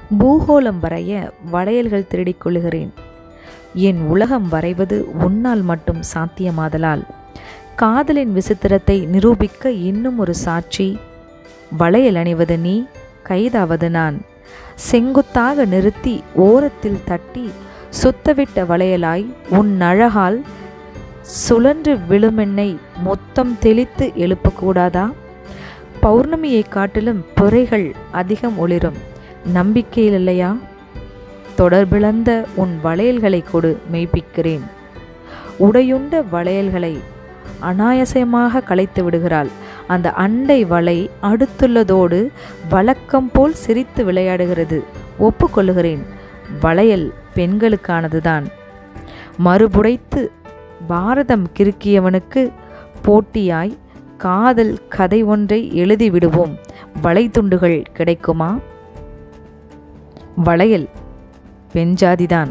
பூகோளம் வரைய வளையல்கள் திருடிக் கொள்ளுகிறேன் என் உலகம் வரைவது உன்னால் மட்டும் சாத்தியமாதலால் காதலின் விசித்திரத்தை நிரூபிக்க இன்னும் ஒரு சாட்சி வளையல் அணிவது நீ கைதாவது நான் செங்குத்தாக நிறுத்தி ஓரத்தில் தட்டி சுத்தவிட்ட வளையலாய் உன் அழகால் சுழன்று விழுமென்னை மொத்தம் தெளித்து எழுப்பக்கூடாதா பௌர்ணமியை காட்டிலும் புரைகள் அதிகம் ஒளிரும் நம்பிக்கையில் இல்லையா தொடர்பிழந்த உன் வளையல்களை கொடு மெய்ப்பிக்கிறேன் உடையுண்ட வளையல்களை அனாயசமாக களைத்து விடுகிறாள் அந்த அண்டை வலை அடுத்துள்ளதோடு வழக்கம் போல் சிரித்து விளையாடுகிறது ஒப்புக்கொள்ளுகிறேன் வளையல் பெண்களுக்கானதுதான் மறுபுடைத்து பாரதம் கிறுக்கியவனுக்கு போட்டியாய் காதல் கதை ஒன்றை எழுதி விடுவோம் வளைத்துண்டுகள் கிடைக்குமா வளையல் பெண்ஜாதிதான்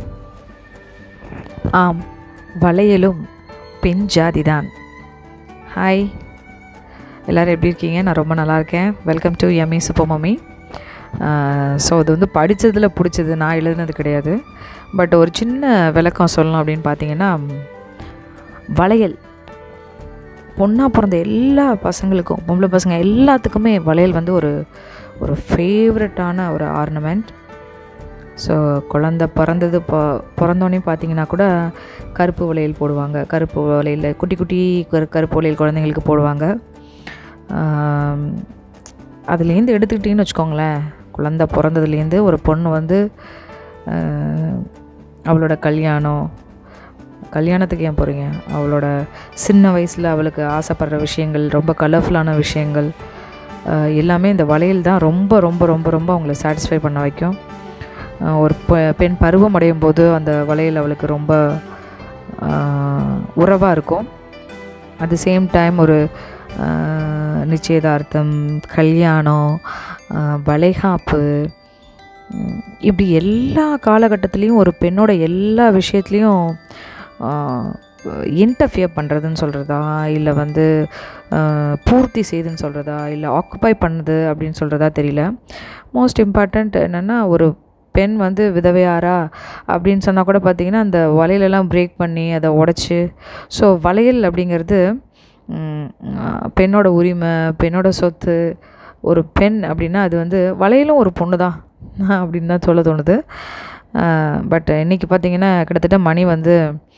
ஆம் வளையலும் பெண் ஜாதிதான் ஹாய் எல்லோரும் எப்படி இருக்கீங்க நான் ரொம்ப நல்லா இருக்கேன் welcome to M E super mummy so அது வந்து படித்ததில் பிடிச்சது நான் எழுதுனது கிடையாது பட் ஒரு சின்ன விளக்கம் சொல்லணும் அப்படின்னு பார்த்தீங்கன்னா வளையல் பொண்ணாக பிறந்த எல்லா பசங்களுக்கும் பொம்பளை பசங்க எல்லாத்துக்குமே வளையல் வந்து ஒரு ஒரு ஃபேவரட்டான ஒரு ஆர்னமெண்ட் ஸோ குழந்த பிறந்தது பொ பிறந்தோன்னே பார்த்தீங்கன்னா கூட கருப்பு வளையல் போடுவாங்க கருப்பு வளையல் குட்டி குட்டி கரு கருப்பு வளையல் குழந்தைங்களுக்கு போடுவாங்க அதுலேருந்து எடுத்துக்கிட்டிங்கன்னு வச்சுக்கோங்களேன் குழந்த பிறந்ததுலேருந்து ஒரு பொண்ணு வந்து அவளோட கல்யாணம் கல்யாணத்துக்கு ஏன் போகிறீங்க அவளோட சின்ன வயசில் அவளுக்கு ஆசைப்படுற விஷயங்கள் ரொம்ப கலர்ஃபுல்லான விஷயங்கள் எல்லாமே இந்த வளையல் தான் ரொம்ப ரொம்ப ரொம்ப ரொம்ப அவங்கள சாட்டிஸ்ஃபை பண்ண வைக்கும் ஒரு பெண் பருவம் அடையும் போது அந்த வளையல் அவளுக்கு ரொம்ப உறவாக இருக்கும் அட் த சேம் டைம் ஒரு நிச்சயதார்த்தம் கல்யாணம் வளைகாப்பு இப்படி எல்லா காலகட்டத்துலேயும் ஒரு பெண்ணோட எல்லா விஷயத்துலேயும் இன்டர்ஃபியர் பண்ணுறதுன்னு சொல்கிறதா இல்லை வந்து பூர்த்தி செய்துன்னு சொல்கிறதா இல்லை ஆக்குப்பை பண்ணுது அப்படின்னு சொல்கிறதா தெரியல மோஸ்ட் இம்பார்ட்டண்ட் என்னென்னா ஒரு பெண் வந்து விதவையாரா அப்படின்னு சொன்னால் கூட பார்த்திங்கன்னா அந்த வளையலெல்லாம் பிரேக் பண்ணி அதை உடச்சி ஸோ வளையல் அப்படிங்கிறது பெண்ணோட உரிமை பெண்ணோட சொத்து ஒரு பெண் அப்படின்னா அது வந்து வளையலும் ஒரு பொண்ணு தான் அப்படின்னு தான் சொல்ல தோணுது பட் இன்றைக்கி பார்த்திங்கன்னா கிட்டத்தட்ட மணி வந்து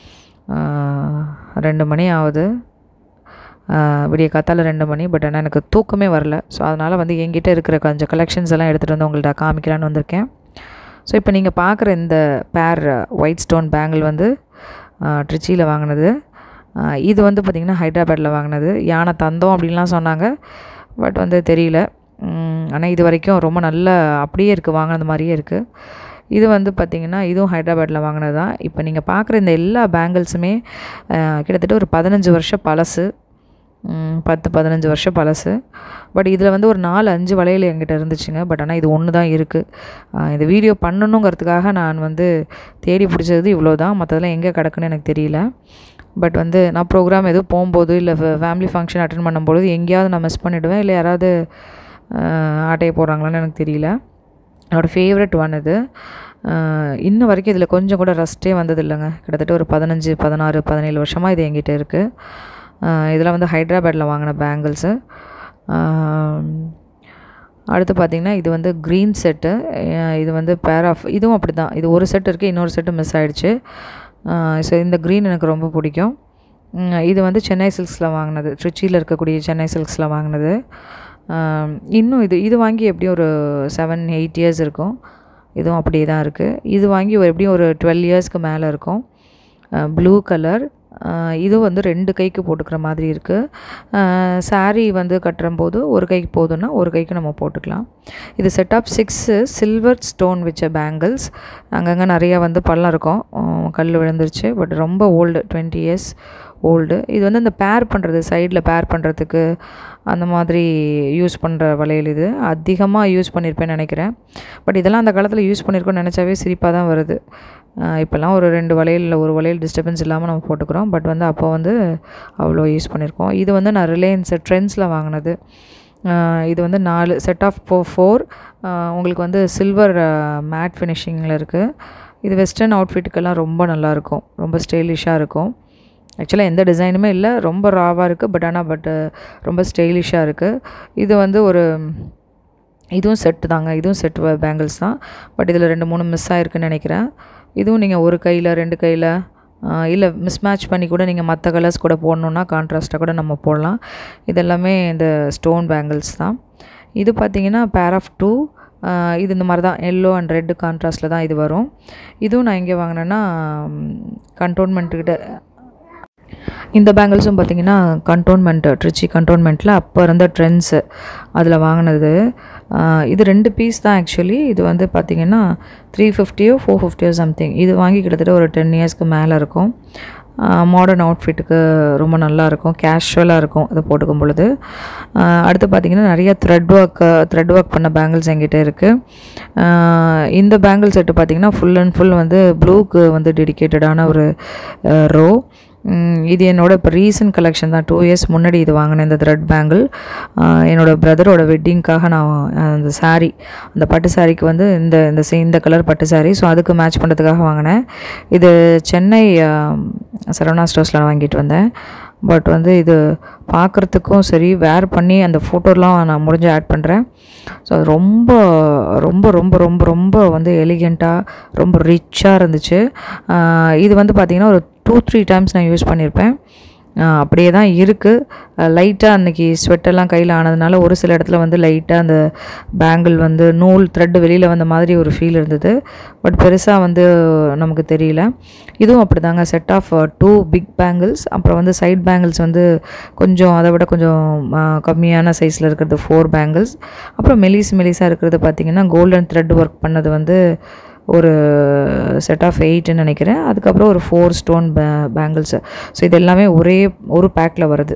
ரெண்டு மணி ஆகுது விடிய காத்தால் ரெண்டு மணி பட் ஆனால் எனக்கு தூக்கமே வரல ஸோ அதனால் வந்து என்கிட்ட இருக்கிற கொஞ்சம் கலெக்ஷன்ஸ் எல்லாம் எடுத்துகிட்டு வந்து உங்கள்கிட்ட காமிக்கலான்னு வந்திருக்கேன் ஸோ இப்போ நீங்கள் பார்க்குற இந்த பேர் ஒயிட் ஸ்டோன் பேங்கிள் வந்து ட்ரிச்சியில் வாங்கினது இது வந்து பார்த்திங்கன்னா ஹைதராபாத்தில் வாங்கினது யானை தந்தோம் அப்படின்லாம் சொன்னாங்க பட் வந்து தெரியல ஆனால் இது வரைக்கும் ரொம்ப நல்ல அப்படியே இருக்குது வாங்கினது மாதிரியே இருக்குது இது வந்து பார்த்திங்கன்னா இதுவும் ஹைதராபாத்தில் வாங்கினது தான் இப்போ நீங்கள் பார்க்குற இந்த எல்லா பேங்கிள்ஸுமே கிட்டத்தட்ட ஒரு பதினஞ்சு வருஷம் பழசு பத்து பதினஞ்சு வருஷம் பழசு பட் இதில் வந்து ஒரு நாலு அஞ்சு வளையல் என்கிட்ட இருந்துச்சுங்க பட் ஆனால் இது ஒன்று தான் இருக்குது இந்த வீடியோ பண்ணணுங்கிறதுக்காக நான் வந்து தேடி பிடிச்சது இவ்வளோ தான் மற்றதெல்லாம் எங்கே கிடக்குன்னு எனக்கு தெரியல பட் வந்து நான் ப்ரோக்ராம் எதுவும் போகும்போது இல்லை ஃபேமிலி ஃபங்க்ஷன் அட்டன் பண்ணும்பொழுது எங்கேயாவது நான் மிஸ் பண்ணிவிடுவேன் இல்லை யாராவது ஆட்டையை போடுறாங்களான்னு எனக்கு தெரியல என்னோடய ஃபேவரட் ஒன் இது இன்ன வரைக்கும் இதில் கொஞ்சம் கூட ரஸ்ட்டே வந்தது இல்லைங்க கிட்டத்தட்ட ஒரு பதினஞ்சு பதினாறு பதினேழு வருஷமாக இது என்கிட்ட இருக்குது இதெல்லாம் வந்து ஹைதராபாத்தில் வாங்கின பேங்கிள்ஸு அடுத்து பார்த்திங்கன்னா இது வந்து க்ரீன் செட்டு இது வந்து பேர் ஆஃப் இதுவும் அப்படி தான் இது ஒரு செட் இருக்குது இன்னொரு செட்டு மிஸ் ஆகிடுச்சு ஸோ இந்த க்ரீன் எனக்கு ரொம்ப பிடிக்கும் இது வந்து சென்னை சில்க்ஸில் வாங்கினது ட்ரிச்சியில் இருக்கக்கூடிய சென்னை சில்க்ஸில் வாங்கினது இன்னும் இது இது வாங்கி எப்படியும் ஒரு செவன் எயிட் இயர்ஸ் இருக்கும் இதுவும் அப்படியே தான் இருக்குது இது வாங்கி ஒரு எப்படியும் ஒரு டுவெல் இயர்ஸ்க்கு மேலே இருக்கும் ப்ளூ கலர் இது வந்து ரெண்டு கைக்கு போட்டுக்கிற மாதிரி இருக்குது சாரீ வந்து கட்டுறம்போது ஒரு கைக்கு போதுன்னா ஒரு கைக்கு நம்ம போட்டுக்கலாம் இது set of six silver stone வச்ச பேங்கிள்ஸ் அங்கங்கே நிறையா வந்து பள்ளம் இருக்கும் கல் விழுந்துருச்சு பட் ரொம்ப ஓல்டு டுவெண்ட்டி இயர்ஸ் ஓல்டு இது வந்து இந்த பேர் பண்ணுறது சைடில் பேர் பண்ணுறதுக்கு அந்த மாதிரி யூஸ் பண்ணுற வளையல் இது அதிகமாக யூஸ் பண்ணியிருப்பேன்னு நினைக்கிறேன் பட் இதெல்லாம் அந்த காலத்தில் யூஸ் பண்ணியிருக்கோன்னு நினச்சாவே சிரிப்பாக தான் வருது இப்போல்லாம் ஒரு ரெண்டு வளையல் இல்லை ஒரு வளையல் டிஸ்டர்பன்ஸ் இல்லாமல் நம்ம போட்டுக்கிறோம் பட் வந்து அப்போ வந்து அவ்வளோ யூஸ் பண்ணியிருக்கோம் இது வந்து நான் ரிலையன்ஸ் ட்ரெண்ட்ஸில் வாங்கினது ஆஹ் இது வந்து நாலு செட் ஆஃப் ஃபோ ஃபோர் உங்களுக்கு வந்து சில்வர் மேட் ஃபினிஷிங்கில் இருக்குது இது வெஸ்டர்ன் அவுட்ஃபிட்டுக்கெல்லாம் ரொம்ப நல்லாயிருக்கும் ரொம்ப ஸ்டைலிஷாக இருக்கும் ஆக்சுவலாக எந்த டிசைனுமே இல்லை ரொம்ப ராவாக இருக்குது பட் ஆனால் பட்டு ரொம்ப ஸ்டைலிஷாக இருக்குது இது வந்து ஒரு இதுவும் செட்டு தாங்க இதுவும் செட் பேங்கிள்ஸ் தான் பட் இதில் ரெண்டு மூணு மிஸ் ஆகிருக்குன்னு நினைக்கிறேன் இதுவும் நீங்கள் ஒரு கையில் ரெண்டு கையில் இல்லை மிஸ் மேட்ச் பண்ணி கூட நீங்கள் மற்ற கலர்ஸ் கூட போடணுன்னா கான்ட்ராஸ்ட்டாக கூட நம்ம போடலாம் இதெல்லாமே இந்த ஸ்டோன் பேங்கிள்ஸ் தான் இது பார்த்தீங்கன்னா பேர் ஆஃப் டூ இது இந்த மாதிரி தான் எல்லோ அண்ட் ரெட்டு கான்ட்ராஸ்ட்டில் தான் இது வரும் இதுவும் நான் எங்கே வாங்கினேன்னா கண்டோன்மெண்ட்டுக்கிட்ட இந்த பேங்கிள்ஸும் பார்த்தீங்கன்னா கண்டோன்மெண்ட் ட்ரிச்சி கண்டோன்மெண்ட்டில் அப்போ இருந்த ட்ரெண்ட்ஸு அதில் வாங்கினது ஆஹ் இது ரெண்டு பீஸ் தான் ஆக்சுவலி இது வந்து பார்த்திங்கன்னா த்ரீ ஃபிஃப்டியோ ஃபோர் ஃபிஃப்டியோ சம்திங் இது வாங்கி கிட்டத்தட்ட ஒரு டென் இயர்ஸ்க்கு மேலே இருக்கும் மாடர்ன் அவுட்ஃபிட்டுக்கு ரொம்ப நல்லா இருக்கும் கேஷுவலாக இருக்கும் இதை போட்டுக்கும் பொழுது ஆஹ் அடுத்து பார்த்திங்கன்னா நிறைய த்ரெட் ஒர்க் த்ரெட் ஒர்க் பண்ண பேங்கிள்ஸ் என்கிட்ட இருக்குது இந்த பேங்கிள் செட்டு பார்த்திங்கன்னா ஃபுல் அண்ட் ஃபுல் வந்து ப்ளூக்கு வந்து டெடிக்கேட்டடான ஒரு ரோ இது என்னோட இப்போ ரீசன்ட் கலெக்ஷன் தான் டூ இயர்ஸ் முன்னாடி இது வாங்கினேன் இந்த த்ரெட் பேங்கிள் என்னோட பிரதரோட வெட்டிங்க்காக நான் அந்த saree அந்த பட்டு சாரிக்கு வந்து இந்த இந்த சே- இந்த கலர் பட்டு saree ஸோ அதுக்கு மேட்ச் பண்ணுறதுக்காக வாங்கினேன் இது சென்னை ஆஹ், சரவணா ஸ்டோர்ஸில் வாங்கிட்டு வந்தேன் பட் வந்து இது பார்க்குறதுக்கும் சரி வேர் பண்ணி அந்த ஃபோட்டோலாம் நான் முடிஞ்சு ஆட் பண்ணுறேன் ஸோ அது ரொம்ப ரொம்ப ரொம்ப ரொம்ப ரொம்ப வந்து எலிகெண்ட்டாக ரொம்ப ரிச்சாக இருந்துச்சு ஆஹ் இது வந்து பார்த்திங்கன்னா ஒரு டூ த்ரீ டைம்ஸ் நான் யூஸ் பண்ணியிருப்பேன் ஆஹ் அப்படியே தான் இருக்குது லைட்டாக அன்றைக்கி ஸ்வெட்டெல்லாம் கையில் ஆனதுனால ஒரு சில இடத்துல வந்து லைட்டாக அந்த பேங்கிள் வந்து நூல் த்ரெட் வெளியில் வந்த மாதிரி ஒரு ஃபீல் இருந்தது பட் பெருசாக வந்து நமக்கு தெரியல இதுவும் அப்படி தாங்க set of two big bangles அப்புறம் வந்து சைட் பேங்கிள்ஸ் வந்து கொஞ்சம் அதை விட கொஞ்சம் ஆஹ் கம்மியான சைஸில் இருக்கிறது ஃபோர் பேங்கிள்ஸ் அப்புறம் மெலிஸ் மெலிஸாக இருக்கிறது பார்த்திங்கன்னா கோல்டன் த்ரெட் ஒர்க் பண்ணது வந்து ஒரு செட் ஆஃப் எயிட்னு நினைக்கிறேன் அதுக்கப்புறம் ஒரு ஃபோர் ஸ்டோன் பே பேங்கிள்ஸு ஸோ இது எல்லாமே ஒரே ஒரு பேக்கில் வருது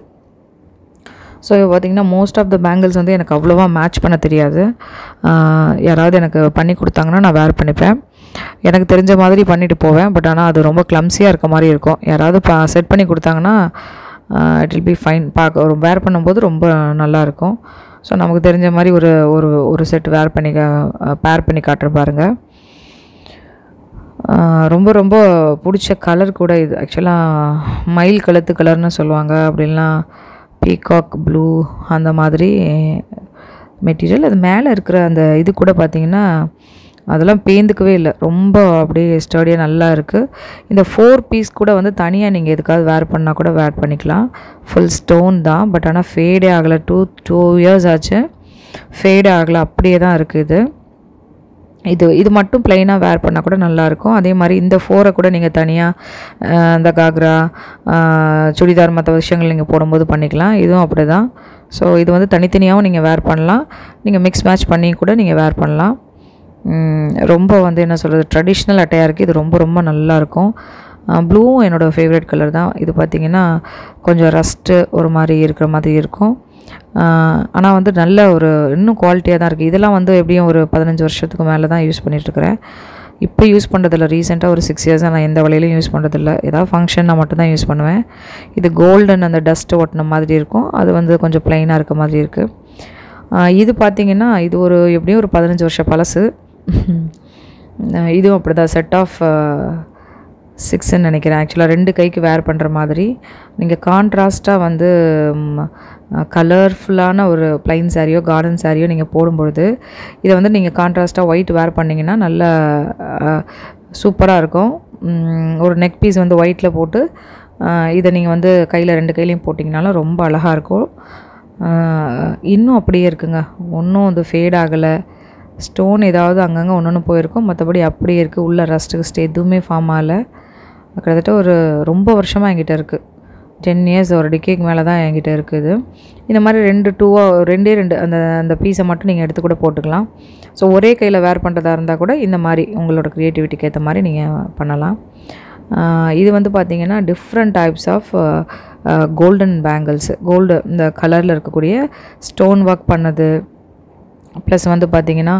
ஸோ பார்த்திங்கன்னா மோஸ்ட் ஆஃப் த பேங்கிள்ஸ் வந்து எனக்கு அவ்வளோவா மேட்ச் பண்ண தெரியாது ஆஹ் யாராவது எனக்கு பண்ணி கொடுத்தாங்கன்னா நான் வேர் பண்ணிப்பேன் எனக்கு தெரிஞ்ச மாதிரி பண்ணிட்டு போவேன் பட் ஆனால் அது ரொம்ப கிளம்ஸியாக இருக்க மாதிரி இருக்கும் யாராவது பா செட் பண்ணி கொடுத்தாங்கன்னா இட் வில் பி ஃபைன் பார்க்க ஒரு வேர் பண்ணும்போது ரொம்ப நல்லாயிருக்கும் ஸோ நமக்கு தெரிஞ்ச மாதிரி ஒரு ஒரு ஒரு செட் வேர் பண்ணி பேர் பண்ணி காட்டுறேன் பாருங்கள் ஆஹ் ரொம்ப ரொம்ப பிடிச்ச கலர் கூட இது ஆக்சுவலாக மயில் கழுத்து கலர்னு சொல்லுவாங்க அப்படின்லாம் பீகாக் ப்ளூ அந்த மாதிரி மெட்டீரியல் அது மேலே இருக்கிற அந்த இது கூட பார்த்திங்கன்னா அதெல்லாம் பேந்துக்கவே இல்லை ரொம்ப அப்படியே ஸ்டடியாக நல்லா இருக்குது இந்த ஃபோர் பீஸ் கூட வந்து தனியாக நீங்கள் எதுக்காவது வேர் பண்ணால் கூட வேர் பண்ணிக்கலாம் ஃபுல் ஸ்டோன் தான் பட் ஆனால் ஃபேடே ஆகலை டூ டூ இயர்ஸ் ஆச்சு ஃபேடே ஆகலை அப்படியே தான் இருக்குது இது இது இது மட்டும் ப்ளைனாக வேர் பண்ணால் கூட நல்லாயிருக்கும் அதே மாதிரி இந்த ஃபோரை கூட நீங்கள் தனியாக இந்த காக்ரா ஆஹ், சுடிதார் மற்ற விஷயங்கள் நீங்கள் போடும்போது பண்ணிக்கலாம் இதுவும் அப்படி தான் ஸோ இது வந்து தனித்தனியாகவும் நீங்கள் வேர் பண்ணலாம் நீங்கள் மிக்ஸ் மேட்ச் பண்ணி கூட நீங்கள் வேர் பண்ணலாம் உம், ரொம்ப வந்து என்ன சொல்கிறது ட்ரெடிஷ்னல் அட்டையாக இருக்குது இது ரொம்ப ரொம்ப நல்லாயிருக்கும் ப்ளூவும் என்னோடய ஃபேவரட் கலர் தான் இது பார்த்திங்கன்னா கொஞ்சம் ரஸ்ட்டு ஒரு மாதிரி இருக்கிற மாதிரி இருக்கும் ஆனால் வந்து நல்ல ஒரு இன்னும் குவாலிட்டியாக தான் இருக்குது இதெல்லாம் வந்து எப்படியும் ஒரு பதினஞ்சு வருஷத்துக்கு மேலே தான் யூஸ் பண்ணிகிட்ருக்கிறேன் இப்போ யூஸ் பண்ணுறதில்ல ரீசெண்டாக ஒரு சிக்ஸ் இயர்ஸாக நான் எந்த வழியிலையும் யூஸ் பண்ணுறதில்ல ஏதாவது ஃபங்க்ஷன்னா மட்டும்தான் யூஸ் பண்ணுவேன் இது கோல்டன் அந்த டஸ்ட்டு ஒட்டின மாதிரி இருக்கும் அது வந்து கொஞ்சம் ப்ளைனாக இருக்க மாதிரி இருக்குது இது பார்த்திங்கன்னா இது ஒரு எப்படியும் ஒரு பதினஞ்சு வருஷம் பழசு அஹ் இதுவும் அப்படி தான் செட் ஆஃப் சிக்ஸ்ன்னு நினைக்கிறேன் ஆக்சுவலாக ரெண்டு கைக்கு வேர் பண்ணுற மாதிரி நீங்கள் கான்ட்ராஸ்ட்டாக வந்து கலர்ஃபுல்லான ஒரு ப்ளைன் சாரியோ கார்டன் சாரியோ நீங்கள் போடும்பொழுது இதை வந்து நீங்கள் கான்ட்ராஸ்ட்டாக ஒயிட் வேர் பண்ணிங்கன்னா நல்ல சூப்பராக இருக்கும் உம், ஒரு நெக் பீஸ் வந்து ஒயிட்டில் போட்டு அஹ், இதை நீங்கள் வந்து கையில் ரெண்டு கையிலையும் போட்டிங்கனாலும் ரொம்ப அழகாக இருக்கும் அஹ், இன்னும் அப்படியே இருக்குங்க ஒன்றும் அது ஃபேட் ஆகலை ஸ்டோன் ஏதாவது அங்கங்கே ஒன்று ஒன்று போயிருக்கும் மற்றபடி அப்படியே இருக்குது உள்ள ரஸ்ட்டு ஸ்டே எதுவுமே ஃபார்ம் ஆகலை கிட்டத்தட்ட ஒரு ரொம்ப வருஷமாக என்கிட்ட இருக்குது டென் இயர்ஸ் ஒரு டிகேக்கு மேலே தான் என்கிட்ட இருக்குது இந்த மாதிரி ரெண்டு டூவாக ரெண்டே ரெண்டு அந்த அந்த பீஸை மட்டும் நீங்கள் எடுத்து கூட போட்டுக்கலாம் ஸோ ஒரே கையில் வேர் பண்ணுறதா இருந்தால் கூட இந்த மாதிரி உங்களோட க்ரியேட்டிவிட்டிக்கு ஏற்ற மாதிரி நீங்கள் பண்ணலாம் ஆஹ் இது வந்து பார்த்திங்கன்னா different types of golden bangles gold இந்த கலரில் இருக்கக்கூடிய ஸ்டோன் ஒர்க் பண்ணது ப்ளஸ் வந்து பார்த்திங்கன்னா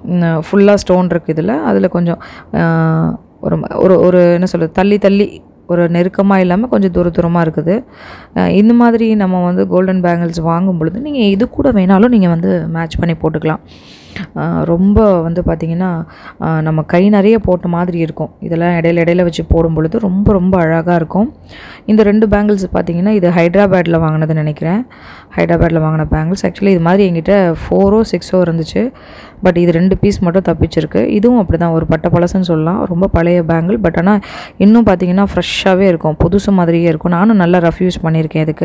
ஃபுல்லாக ஸ்டோன் இருக்குது இதில் அதில் கொஞ்சம் ஆஹ் ஒரு ம- ஒரு ஒரு என்ன சொல்கிறது தள்ளி தள்ளி ஒரு நெருக்கமாக இல்லாமல் கொஞ்சம் தூர தூரமாக இருக்குது அஹ் இந்த மாதிரி நம்ம வந்து கோல்டன் பேங்கிள்ஸ் வாங்கும் பொழுது நீங்கள் இது கூட வேணாலும் நீங்கள் வந்து மேட்ச் பண்ணி போட்டுக்கலாம் அஹ் ரொம்ப வந்து பார்த்திங்கன்னா அஹ் நம்ம கை நிறைய போட்ட மாதிரி இருக்கும் இதெல்லாம் இடையில இடையில வச்சு போடும் பொழுது ரொம்ப ரொம்ப அழகாக இருக்கும் இந்த ரெண்டு பேங்கிள்ஸ் பார்த்திங்கன்னா இது ஹைதராபாத்தில் வாங்கினதுன்னு நினைக்கிறேன் ஹைதராபாத்தில் வாங்கின பேங்கிள்ஸ் ஆக்சுவலி இது மாதிரி எங்கிட்ட ஃபோரோ சிக்ஸோ இருந்துச்சு பட் இது ரெண்டு பீஸ் மட்டும் தப்பிச்சிருக்கு இதுவும் அப்படி தான் ஒரு பட்டை பழசுன்னு சொல்லலாம் ரொம்ப பழைய பேங்கிள் பட் ஆனால் இன்னும் பார்த்திங்கன்னா ஃப்ரெஷ்ஷாகவே இருக்கும் புதுசு மாதிரியே இருக்கும் நானும் நல்லா ரஃப் யூஸ் பண்ணியிருக்கேன் இதுக்கு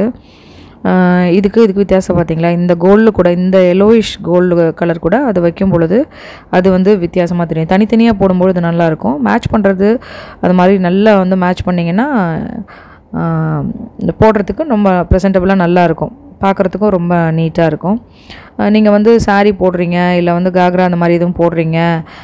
ஆஹ் இதுக்கு இதுக்கு வித்தியாசம் பார்த்தீங்களா இந்த கோல்டு கூட இந்த எல்லோயிஷ் கோல்டு கலர் கூட அது வைக்கும் பொழுது அது வந்து வித்தியாசமாக தெரியும் தனித்தனியாக போடும்பொழுது நல்லாயிருக்கும் மேட்ச் பண்ணுறது அது மாதிரி நல்லா வந்து மேட்ச் பண்ணிங்கன்னா ஆஹ் இந்த போடுறதுக்கு ரொம்ப ப்ரெசன்டபுளாக நல்லாயிருக்கும் பார்க்குறதுக்கும் ரொம்ப நீட்டாக இருக்கும் நீங்கள் வந்து saree போடுறீங்க இல்லை வந்து காக்ரா அந்த மாதிரி எதுவும் போடுறீங்க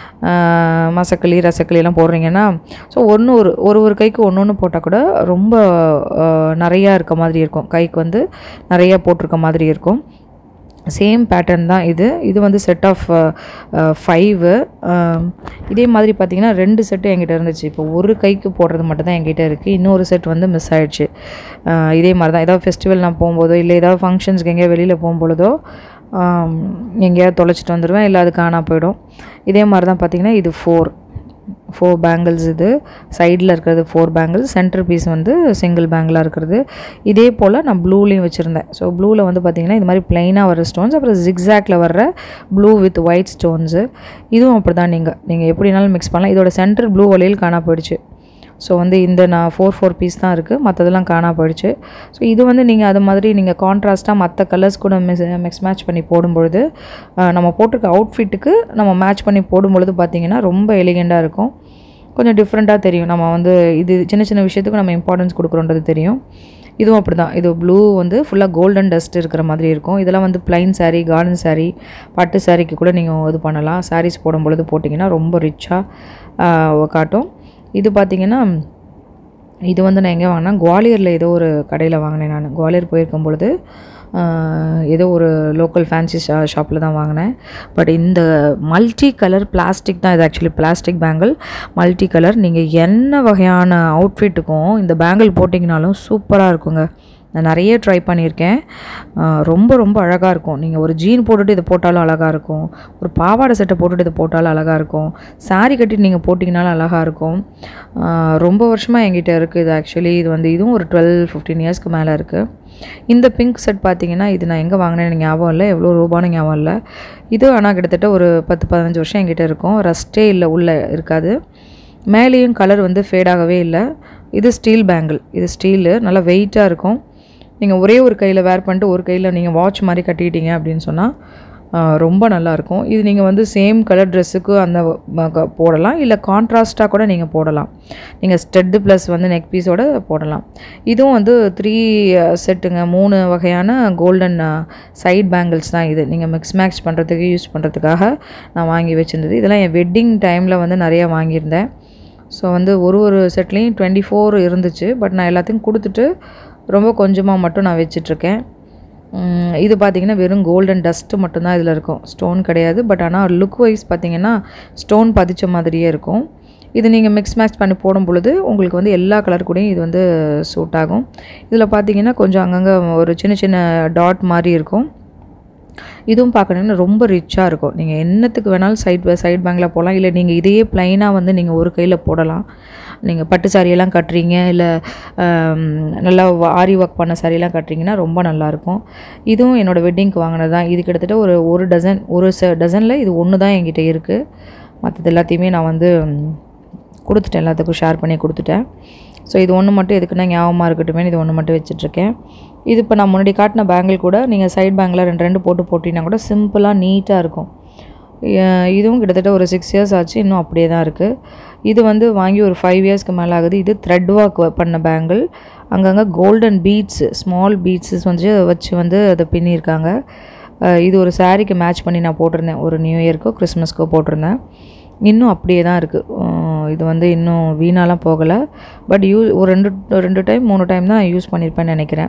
ஆஹ் மசக்களி ரசக்களி எல்லாம் போடுறீங்கன்னா ஸோ ஒன்று ஒரு ஒரு ஒரு கைக்கு ஒன்று ஒன்று போட்டால் கூட ரொம்ப ஆஹ் நிறையா இருக்க மாதிரி இருக்கும் கைக்கு வந்து நிறையா போட்டிருக்க மாதிரி இருக்கும் சேம் பேட்டர்ன் தான் இது இது வந்து செட் ஆஃப் ஃபைவு இதே மாதிரி பார்த்தீங்கன்னா ரெண்டு செட்டு என்கிட்ட இருந்துச்சு இப்போ ஒரு கைக்கு போடுறது மட்டும் தான் என்கிட்ட இருக்குது இன்னொரு செட் வந்து மிஸ் ஆயிடுச்சு அஹ் இதே மாதிரி தான் ஏதாவது ஃபெஸ்டிவல் நான் போகும்போதோ இல்லை ஏதாவது ஃபங்க்ஷன்ஸ்க்கு எங்கேயா வெளியில் போகும்பொழுதோ ஆம், எங்கேயாவது தொலைச்சிட்டு வந்துடுவேன் இல்லை அது காணா போயிடும் இதே மாதிரி தான் பார்த்தீங்கன்னா இது ஃபோர் ஃபோர் பேங்கிள்ஸ் இது சைடில் இருக்கிறது ஃபோர் பேங்கிள்ஸ் சென்டர் பீஸ் வந்து சிங்கிள் பேங்கிளாக இருக்கிறது இதே போல் நான் ப்ளூலேயும் வச்சுருந்தேன் ஸோ ப்ளூவில் வந்து பார்த்திங்கன்னா இது மாதிரி ப்ளைனாக வர ஸ்டோன்ஸ் அப்புறம் ஜிக்ஸாக்ல வர்ற ப்ளூ வித் ஒயிட் ஸ்டோன்ஸு இதுவும் அப்படி தான் நீங்கள் நீங்கள் எப்படினாலும் மிக்ஸ் பண்ணலாம் இதோட சென்டர் ப்ளூ வழியில் காணா போயிடுச்சு ஸோ வந்து இந்த நான் ஃபோர் ஃபோர் பீஸ் தான் இருக்குது மற்றதெல்லாம் காணா போயிடுச்சு ஸோ இது வந்து நீங்கள் அது மாதிரி நீங்கள் கான்ட்ராஸ்ட்டாக மற்ற கலர்ஸ் கூட மிக்ஸ் மிக்ஸ் மேட்ச் பண்ணி போடும்பொழுது அஹ், நம்ம போட்டிருக்க அவுட்ஃபிட்டுக்கு நம்ம மேட்ச் பண்ணி போடும்பொழுது பார்த்தீங்கன்னா ரொம்ப எலிகெண்ட்டாக இருக்கும் கொஞ்சம் டிஃப்ரெண்ட்டாக தெரியும் நம்ம வந்து இது சின்ன சின்ன விஷயத்துக்கு நம்ம இம்பார்ட்டன்ஸ் கொடுக்குறோன்றது தெரியும் இதுவும் அப்படி தான் இது ப்ளூ வந்து ஃபுல்லாக கோல்டன் டஸ்ட் இருக்கிற மாதிரி இருக்கும் இதெல்லாம் வந்து பிளைன் saree கார்டன் saree பட்டு சாரீக்கு கூட நீங்கள் இது பண்ணலாம் sarees போடும் பொழுது போட்டிங்கன்னா ரொம்ப ரிச்சாக காட்டும் இது பார்த்தீங்கன்னா இது வந்து நான் எங்கே வாங்கினேன் குவாலியரில் ஏதோ ஒரு கடையில் வாங்கினேன் நான் குவாலியர் போயிருக்கும் பொழுது ஆஹ், ஏதோ ஒரு லோக்கல் ஃபேன்சி ஷா ஷாப்பில் தான் வாங்கினேன் பட் இந்த மல்டி கலர் பிளாஸ்டிக் தான் இது actually plastic bangle multi colour நீங்கள் என்ன வகையான அவுட்ஃபிட்டுக்கும் இந்த பேங்கிள் போட்டிங்கனாலும் சூப்பராக இருக்குங்க நான் நிறைய ட்ரை பண்ணியிருக்கேன் ஆஹ், ரொம்ப ரொம்ப அழகாக இருக்கும் நீங்கள் ஒரு ஜீன் போட்டுட்டு இது போட்டாலும் அழகாக இருக்கும் ஒரு பாவாடை சட்டை போட்டுட்டு இது போட்டாலும் அழகாக இருக்கும் saree கட்டிட்டு நீங்கள் போட்டிங்கனாலும் அழகாக இருக்கும் ஆஹ், ரொம்ப வருஷமாக என்கிட்ட இருக்குது இது ஆக்சுவலி இது வந்து இதுவும் ஒரு டுவெல் ஃபிஃப்டீன் இயர்ஸ்க்கு மேலே இருக்குது இந்த பிங்க் செட் பார்த்தீங்கன்னா இது நான் எங்கே வாங்கினேன்னு எனக்கு ஞாபகம் இல்லை எவ்வளோ ரூபான்னு ஞாபகம் இல்லை இது ஆனால் கிட்டத்தட்ட ஒரு பத்து பதினஞ்சு வருஷம் என்கிட்ட இருக்கும் ரஸ்ட்டே இல்லை உள்ளே இருக்காது மேலேயும் கலர் வந்து ஃபேடாகவே இல்லை இது ஸ்டீல் பேங்கிள் இது ஸ்டீலு நல்லா வெயிட்டாக இருக்கும் நீங்கள் ஒரே ஒரு கையில் வேர் பண்ணிட்டு ஒரு கையில் நீங்கள் வாட்ச் மாதிரி கட்டிட்டீங்க அப்படின்னு சொன்னால் ரொம்ப நல்லாயிருக்கும் இது நீங்கள் வந்து சேம் கலர் ட்ரெஸ்ஸுக்கு அந்த ம- க- போடலாம் இல்லை கான்ட்ராஸ்ட்டாக கூட நீங்கள் போடலாம் நீங்கள் ஸ்டெட்டு ப்ளஸ் வந்து நெக் பீஸோட போடலாம் இதுவும் வந்து த்ரீ செட்டுங்க மூணு வகையான கோல்டன் சைட் பேங்கிள்ஸ் தான் இது நீங்கள் மிக்ஸ் மேட்ச் பண்ணுறதுக்கு யூஸ் பண்ணுறதுக்காக நான் வாங்கி வச்சுருந்தது இதெல்லாம் என் வெட்டிங் டைமில் வந்து நிறைய வாங்கியிருந்தேன் ஸோ வந்து ஒரு ஒரு செட்லேயும் டுவெண்ட்டி ஃபோர் இருந்துச்சு பட் நான் எல்லாத்தையும் கொடுத்துட்டு ரொம்ப கொஞ்சமாக மட்டும் நான் வச்சிட்ருக்கேன் உம், இது பார்த்தீங்கன்னா வெறும் கோல்டன் டஸ்ட்டு மட்டும்தான் இதில் இருக்கும் ஸ்டோன் கிடையாது பட் ஆனால் லுக் வைஸ் பார்த்தீங்கன்னா ஸ்டோன் பதிச்ச மாதிரியே இருக்கும் இது நீங்கள் மிக்ஸ் மேட்ச் பண்ணி போடும் பொழுது உங்களுக்கு வந்து எல்லா கலர் கூடயும் இது வந்து சூட் ஆகும் இதில் பார்த்தீங்கன்னா கொஞ்சம் அங்கங்கே ஒரு சின்ன சின்ன டாட் மாதிரி இருக்கும் இதுவும் பார்க்கணுன்னா ரொம்ப ரிச்சாக இருக்கும் நீங்கள் என்னத்துக்கு வேணாலும் சைட் சைட் பேங்கில் போகலாம் இல்லை நீங்கள் இதையே ப்ளைனாக வந்து நீங்கள் ஒரு கையில் போடலாம் நீங்கள் பட்டு சாரியெல்லாம் கட்டுறீங்க இல்லை ஆம், நல்லா ஆரி ஒர்க் பண்ண சாரியெல்லாம் கட்டுறீங்கன்னா ரொம்ப நல்லாயிருக்கும் இதுவும் என்னோடய வெட்டிங்க்கு வாங்கினது தான் இது கிட்டத்தட்ட ஒரு ஒரு டசன் ஒரு ச டசனில் இது ஒன்று தான் என்கிட்ட இருக்குது மற்றது எல்லாத்தையுமே நான் வந்து ம், கொடுத்துட்டேன் எல்லாத்துக்கும் ஷேர் பண்ணி கொடுத்துட்டேன் ஸோ இது ஒன்று மட்டும் எதுக்குன்னா ஞாபகமாக இருக்கட்டுமே இது ஒன்று மட்டும் வச்சிட்ருக்கேன் இது இப்போ நான் முன்னாடி காட்டின பேங்கிள் கூட நீங்கள் சைட் பேங்கில் ரெண்டு ரெண்டு போட்டு போட்டிங்கன்னா கூட சிம்பிளாக நீட்டாக இருக்கும் அஹ் இதுவும் கிட்டத்தட்ட ஒரு சிக்ஸ் இயர்ஸ் ஆச்சு இன்னும் அப்படியே தான் இருக்குது இது வந்து வாங்கி ஒரு ஃபைவ் இயர்ஸ்க்கு மேலே ஆகுது இது த்ரெட் ஒர்க் பண்ண பேங்கிள் அங்கங்கே கோல்டன் பீட்ஸ் ஸ்மால் பீட்ஸஸ் வந்து வச்சு வந்து அதை பின்னியிருக்காங்க அஹ் இது ஒரு சாரீக்கு மேட்ச் பண்ணி நான் போட்டிருந்தேன் ஒரு நியூ இயர்க்கோ கிறிஸ்மஸ்க்கோ போட்டிருந்தேன் இன்னும் அப்படியே தான் இருக்குது இது வந்து இன்னும் வீணாலாம் போகலை பட் யூ ஒரு ரெண்டு ரெண்டு டைம் மூணு டைம் தான் யூஸ் பண்ணியிருப்பேன்னு நினைக்கிறேன்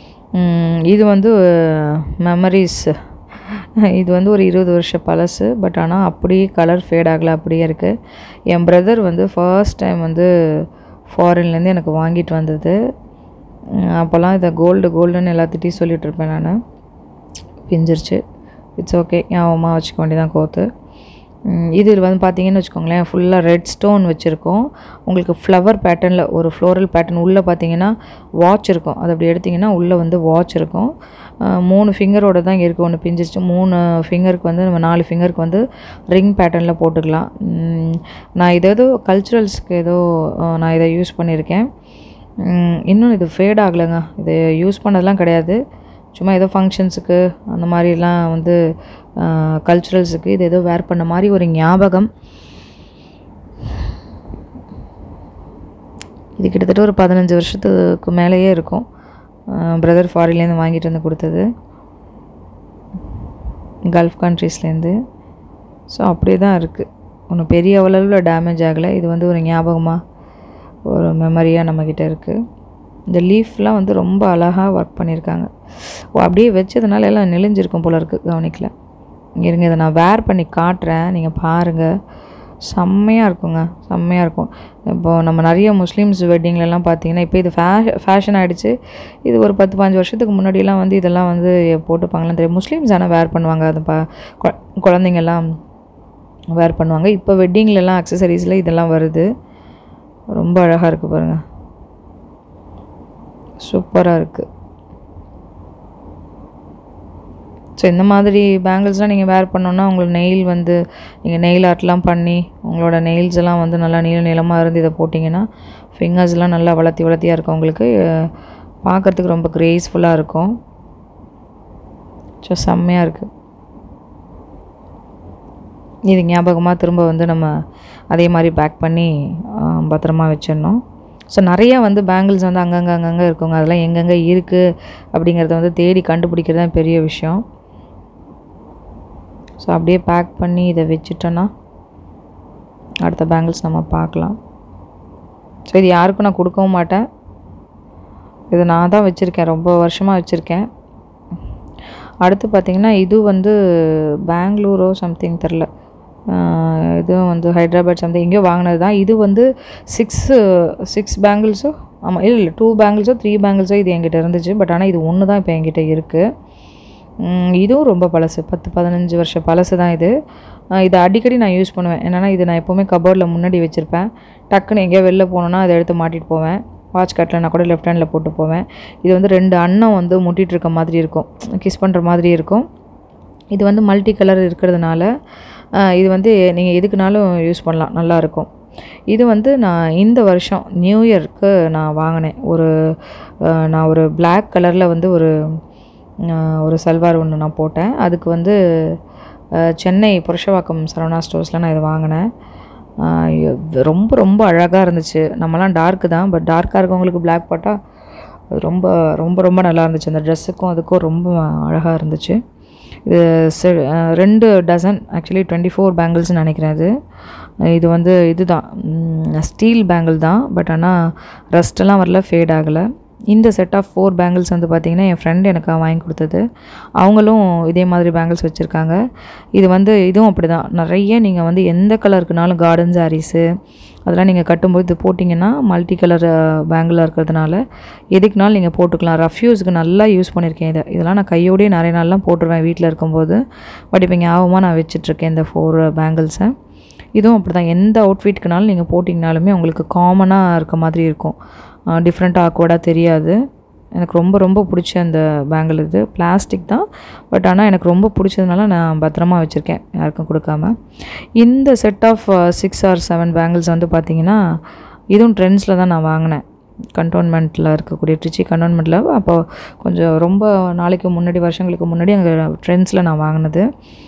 உம், இது வந்து மெமரிஸ் இது வந்து ஒரு இருபது வருஷம் பழசு பட் ஆனால் அப்படியே கலர் ஃபேட் ஆகலை அப்படியே இருக்குது என் பிரதர் வந்து ஃபர்ஸ்ட் டைம் வந்து ஃபாரின்லேருந்து எனக்கு வாங்கிட்டு வந்தது உம், அப்போல்லாம் இதை கோல்டு கோல்டுன்னு எல்லாத்திட்டையும் சொல்லிட்டு இருப்பேன் நான் பிஞ்சிருச்சு இட்ஸ் ஓகே ஞாபகமாக வச்சுக்க வேண்டியதான் கோத்து உம், இது வந்து பார்த்தீங்கன்னு வச்சுக்கோங்களேன் ஃபுல்லாக ரெட் ஸ்டோன் வச்சுருக்கோம் உங்களுக்கு ஃப்ளவர் பேட்டர்னில் ஒரு ஃப்ளோரல் பேட்டர்ன் உள்ளே பார்த்தீங்கன்னா வாட்ச் இருக்கும் அது அப்படி எடுத்திங்கன்னா உள்ளே வந்து வாட்ச் இருக்கும் அஹ், மூணு ஃபிங்கரோட தான் இங்கே இருக்குது ஒன்று பிஞ்சிருச்சு மூணு ஃபிங்கருக்கு வந்து நம்ம நாலு ஃபிங்கருக்கு வந்து ரிங் பேட்டர்னில் போட்டுக்கலாம் உம், நான் இது ஏதோ கல்ச்சுரல்ஸ்க்கு ஏதோ அஹ், நான் இதை யூஸ் பண்ணியிருக்கேன் உம், இன்னும் இது ஃபேட் ஆகலைங்க இது யூஸ் பண்ணதெல்லாம் கிடையாது சும்மா ஏதோ ஃபங்க்ஷன்ஸுக்கு அந்த மாதிரிலாம் வந்து கல்ச்சுரல்ஸுக்கு இது ஏதோ வேர் பண்ண மாதிரி ஒரு ஞாபகம் இது கிட்டத்தட்ட ஒரு பதினஞ்சு வருஷத்துக்கு மேலேயே இருக்கும் பிரதர் ஃபாரின்லேருந்து வாங்கிட்டு வந்து கொடுத்தது கல்ஃப் கண்ட்ரீஸ்லேருந்து ஸோ அப்படியே தான் இருக்குது ஒன்றும் பெரிய அளவில் டேமேஜ் ஆகலை இது வந்து ஒரு ஞாபகமாக ஒரு மெமரியாக நம்மக்கிட்ட இருக்குது இந்த லீஃப்லாம் வந்து ரொம்ப அழகாக ஒர்க் பண்ணியிருக்காங்க ஓ அப்படியே வச்சதுனால எல்லாம் நெளிஞ்சிருக்கும் போல இருக்குது கவனிக்கல இங்க இருங்க இதை நான் வேர் பண்ணி காட்டுறேன் நீங்கள் பாருங்கள் செம்மையாக இருக்குங்க செம்மையாக இருக்கும் இப்போது நம்ம நிறைய முஸ்லீம்ஸ் வெட்டிங்லலாம் பார்த்தீங்கன்னா இப்போ இது ஃபே ஃபேஷன் ஆகிடுச்சு இது ஒரு பத்து பாஞ்சு வருஷத்துக்கு முன்னாடிலாம் வந்து இதெல்லாம் வந்து போட்டுப்பாங்களான்னு தெரியும் முஸ்லீம்ஸ் ஆனால் வேர் பண்ணுவாங்க அது பா கொ- குழந்தைங்கெல்லாம் வேர் பண்ணுவாங்க இப்போ வெட்டிங்லலாம் அக்சசரிஸில் இதெல்லாம் வருது ரொம்ப அழகாக இருக்குது பாருங்கள் சூப்பராக இருக்குது ஸோ இந்த மாதிரி பேங்கிள்ஸ்லாம் நீங்கள் வேர் பண்ணோன்னா உங்களுக்கு நெயில் வந்து நீங்கள் நெயில் ஆர்ட்லாம் பண்ணி உங்களோட நெயில்ஸ் எல்லாம் வந்து நல்லா நீள நீளமாக இருந்து இதை போட்டிங்கன்னா ஃபிங்கர்ஸ்லாம் நல்லா வளர்த்தி வளர்த்தியாக இருக்கும் உங்களுக்கு அஹ், பார்க்கறதுக்கு ரொம்ப கிரேஸ்ஃபுல்லாக இருக்கும் ஸோ செம்மையாக இருக்குது இது ஞாபகமாக திரும்ப வந்து நம்ம அதே மாதிரி பேக் பண்ணி ஆஹ், பத்திரமா வச்சிடணும் ஸோ நிறைய வந்து பேங்கிள்ஸ் வந்து அங்கங்கே அங்கங்கே இருக்குங்க அதெல்லாம் எங்கெங்கே இருக்குது அப்படிங்கிறத வந்து தேடி கண்டுபிடிக்கிறது தான் பெரிய விஷயம் ஸோ அப்படியே பேக் பண்ணி இதை வச்சுட்டோன்னா அடுத்த பேங்கிள்ஸ் நம்ம பார்க்கலாம் ஸோ இது யாருக்கும் நான் கொடுக்கவும் மாட்டேன் இது நான் தான் வச்சுருக்கேன் ரொம்ப வருஷமாக வச்சுருக்கேன் அடுத்து பார்த்திங்கன்னா இது வந்து பெங்களூரோ சம்திங் தெரில இதுவும் வந்து ஹைதராபாத் சம்திங் எங்கேயோ வாங்கினது தான் இது வந்து சிக்ஸு சிக்ஸ் பேங்கிள்ஸோ ஆமாம் இல்லை இல்லை டூ பேங்கிள்ஸோ த்ரீ பேங்கிள்ஸோ இது என்கிட்ட இருந்துச்சு பட் ஆனால் இது ஒன்று தான் இப்போ என்கிட்ட இருக்குது உம், இதுவும் ரொம்ப பழசு பத்து பதினஞ்சு வருஷம் பழசு தான் இது அஹ் இதை அடிக்கடி நான் யூஸ் பண்ணுவேன் என்னென்னா இது நான் எப்போவுமே கபோர்டில் முன்னாடி வச்சுருப்பேன் டக்குன்னு எங்கேயோ வெளில போனோன்னா அதை எடுத்து மாட்டிட்டு போவேன் வாட்ச் கட்டில் நான் கூட லெஃப்ட் ஹேண்டில் போட்டு போவேன் இது வந்து ரெண்டு அண்ணன் வந்து முட்டிட்டு இருக்க மாதிரி இருக்கும் கிஸ் பண்ணுற மாதிரி இருக்கும் இது வந்து மல்டி கலர் இருக்கிறதுனால அஹ், இது வந்து நீங்கள் எதுக்குனாலும் யூஸ் பண்ணலாம் நல்லாயிருக்கும் இது வந்து நான் இந்த வருஷம் நியூ இயர்க்கு நான் வாங்கினேன் ஒரு அஹ், நான் ஒரு Black கலரில் வந்து ஒரு அஹ், ஒரு சல்வார் ஒன்று நான் போட்டேன் அதுக்கு வந்து அஹ், சென்னை புருஷவாக்கம் சரவணா ஸ்டோர்ஸில் நான் இதை வாங்கினேன் அஹ், இது ரொம்ப ரொம்ப அழகாக இருந்துச்சு நம்மலாம் டார்க்கு தான் பட் டார்க்காக இருக்கவங்களுக்கு Black போட்டால் அது ரொம்ப ரொம்ப ரொம்ப நல்லா இருந்துச்சு அந்த ட்ரெஸ்ஸுக்கும் அதுக்கும் ரொம்ப அழகாக இருந்துச்சு இது செ- அஹ் ரெண்டு டசன் ஆக்சுவலி டுவெண்ட்டி ஃபோர் பேங்கிள்ஸ்னு நினைக்கிறேன் இது இது வந்து இதுதான் ஸ்டீல் பேங்கிள் தான் பட் ஆனால் ரஸ்ட்டெல்லாம் வரல ஃபேட் ஆகலை இந்த செட் ஆஃப் ஃபோர் பேங்கிள்ஸ் வந்து பார்த்திங்கன்னா என் ஃப்ரெண்ட் எனக்கு வாங்கி கொடுத்தது அவங்களும் இதே மாதிரி பேங்கிள்ஸ் வச்சுருக்காங்க இது வந்து இதுவும் அப்படி தான் நிறைய நீங்கள் வந்து எந்த கலருக்குனாலும் கார்டன் சாரீஸு அதெல்லாம் நீங்கள் கட்டும்போது இது போட்டிங்கன்னா மல்டி கலர் பேங்கிளாக இருக்கிறதுனால எதுக்குனாலும் நீங்கள் போட்டுக்கலாம் ரஃப்யூஸ்க்கு நல்லா யூஸ் பண்ணியிருக்கேன் இதை இதெல்லாம் நான் கையோடயே நிறைய நாள்லாம் போட்டுருவேன் வீட்டில் இருக்கும்போது பட் இப்போ ஞாபகமாக நான் வச்சிட்ருக்கேன் இந்த ஃபோர் பேங்கிள்ஸை இதுவும் அப்படி தான் எந்த அவுட்ஃபிட்க்குனாலும் நீங்கள் போட்டிங்கனாலுமே உங்களுக்கு காமனாக இருக்க மாதிரி இருக்கும் டிஃப்ரெண்ட்டாக ஆக்வர்டாக தெரியாது எனக்கு ரொம்ப ரொம்ப பிடிச்ச அந்த பேங்கிள் இது பிளாஸ்டிக் தான் பட் ஆனால் எனக்கு ரொம்ப பிடிச்சதுனால நான் பத்திரமா வச்சுருக்கேன் யாருக்கும் கொடுக்காம இந்த set of six or seven bangles வந்து பார்த்திங்கன்னா இதுவும் ட்ரெண்ட்ஸில் தான் நான் வாங்கினேன் கண்டோன்மெண்ட்டில் இருக்கக்கூடிய ட்ரிச்சி கண்டோன்மெண்ட்டில் அப்போ கொஞ்சம் ரொம்ப நாளைக்கு முன்னாடி வருஷங்களுக்கு முன்னாடி அங்கே ட்ரெண்ட்ஸில் நான் வாங்கினது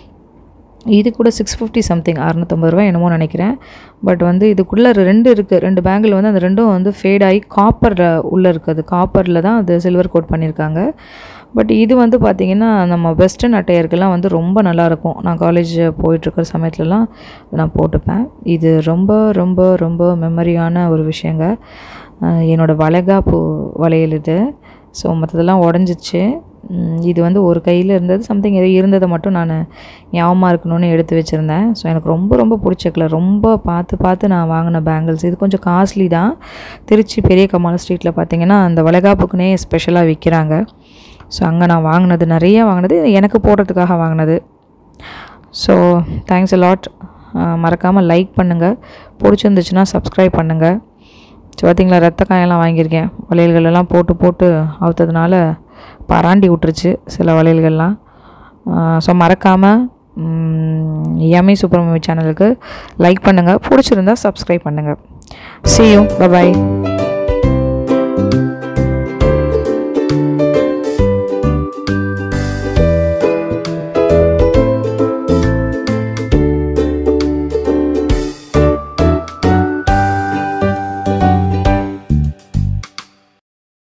இது கூட சிக்ஸ் ஃபிஃப்டி சம்திங் அறநூற்றம்பது ரூபா என்னமோ நினைக்கிறேன் பட் வந்து இதுக்குள்ளே ரெண்டு இருக்குது ரெண்டு பேங்கிள் வந்து அந்த ரெண்டும் வந்து ஃபேட் ஆகி காப்பரில் உள்ளே இருக்குது காப்பரில் தான் அது சில்வர் கோட் பண்ணியிருக்காங்க பட் இது வந்து பார்த்திங்கன்னா நம்ம வெஸ்டர்ன் அட்டையருக்கெல்லாம் வந்து ரொம்ப நல்லாயிருக்கும் நான் காலேஜ் போயிட்டுருக்கிற சமயத்துலலாம் நான் போட்டுப்பேன் இது ரொம்ப ரொம்ப ரொம்ப மெமரியான ஒரு விஷயங்க அஹ் என்னோடய வளைகாப்பு வளையல் இது ஸோ மற்றதெல்லாம் உடஞ்சிச்சு ம், இது வந்து ஒரு கையில் இருந்தது சம்திங் ஏதோ இருந்ததை மட்டும் நான் ஞாபகமாக இருக்கணும்னு எடுத்து வச்சுருந்தேன் ஸோ எனக்கு ரொம்ப ரொம்ப பிடிச்ச கலர் ரொம்ப பார்த்து பார்த்து நான் வாங்கின பேங்கிள்ஸ் இது கொஞ்சம் காஸ்ட்லி தான் திருச்சி பெரிய கமால் ஸ்ட்ரீட்டில் பார்த்தீங்கன்னா அந்த வளைகாப்புக்குனே ஸ்பெஷலாக விற்கிறாங்க ஸோ அங்கே நான் வாங்கினது நிறைய வாங்கினது எனக்கு போடுறதுக்காக வாங்கினது ஸோ தேங்க்ஸ் லாட் மறக்காமல் லைக் பண்ணுங்கள் பிடிச்சிருந்துச்சுன்னா சப்ஸ்கிரைப் பண்ணுங்கள் ஸோ பார்த்தீங்களா ரத்த காயெல்லாம் வாங்கியிருக்கேன் வளையல்கள் எல்லாம் போட்டு போட்டு அவுத்ததுனால பராண்டி விட்டுருச்சு சில வளையல்கள்லாம் ஸோ மறக்காமல் எம்இ சுப்ரமணி சேனலுக்கு லைக் பண்ணுங்கள் பிடிச்சிருந்தா சப்ஸ்கிரைப் பண்ணுங்கள் see you bye bye